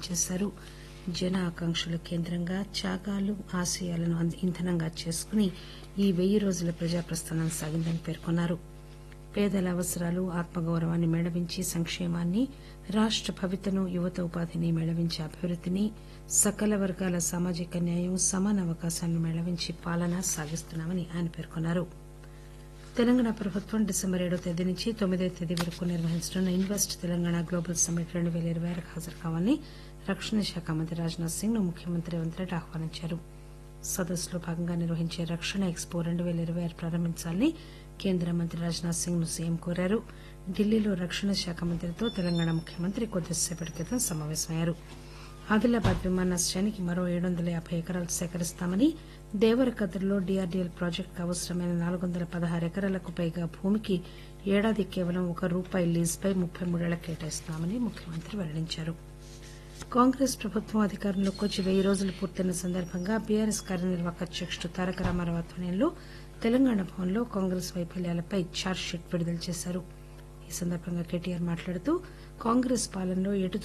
చేశారు జన ఆకాంక్షల కేంద్రంగా త్యాగాలు ఆశయాలను అంద- ఇంధనంగా చేసుకుని ఈ వెయ్యి రోజుల ప్రజాప్రస్థానం సాగిందని పేర్కొన్నారు పేదల అవసరాలు ఆత్మగౌరవాన్ని మేళవించి సంక్షేమాన్ని రాష్ట భవితను యువత ఉపాధిని మేళవించి అభివృద్దిని సకల వర్గాల సామాజిక న్యాయం సమాన అవకాశాలను మేళవించి పాలన సాగిస్తున్నామని ఆయన పేర్కొన్నారు తెలంగాణ ప్రభుత్వం డిసెంబర్ ఏడో తేదీ నుంచి తొమ్మిదో తేదీ వరకు నిర్వహించనున్న ఇన్వెస్ట్ తెలంగాణ గ్లోబల్ సమ్మిట్ రెండు పేల ఇరవై ఆరుకు హాజరు కావాలని రక్షణ శాఖ మంత్రి రాజ్నాథ్ సింగ్ ను ముఖ్యమంత్రి రేవంత్ రెడ్డి ఆహ్వానించారు సదస్సులో భాగంగా నిర్వహించే రక్షణ ఎక్స్పో రెండు పేల ఇరవై ఆరు ప్రారంభించాలని కేంద్ర మంత్రి రాజ్నాథ్ సింగ్ ను సీఎం కోరారు ఢిల్లీలో రక్షణ శాఖ మంత్రితో తెలంగాణ ముఖ్యమంత్రి కొద్దిసేపటి క్రితం సమావేశమయ్యారు ఆదిలాబాద్ విమానాశ్రయానికి మరో ఏడు వందల యాభై ఎకరాలు సేకరిస్తామని దేవరకద్రలో డీఆర్డీఎల్ ప్రాజెక్టుకు అవసరమైన నాలుగు వందల పదహారు ఎకరాలకు పైగా భూమికి ఏడాది కేవలం ఒక రూపాయి లీజుపై ముప్పై మూడేళ్ల కేటాయిస్తున్నామని ముఖ్యమంత్రి వెల్లడించారు కాంగ్రెస్ ప్రభుత్వం అధికారంలోకి వచ్చి వెయ్యి రోజులు పూర్తయిన సందర్భంగా బీఆర్ఎస్ కార్యనిర్వాహక అధ్యకుడు తారక రామారావు ఆధ్వర్యంలో తెలంగాణ భవన్లో కాంగ్రెస్ వైఫల్యాలపై ఛార్జ్షీట్ విడుదల చేశారు ఈ సందర్భంగా కేటీఆర్ మాట్లాడుతూ కాంగ్రెస్ పాలనలో ఎటు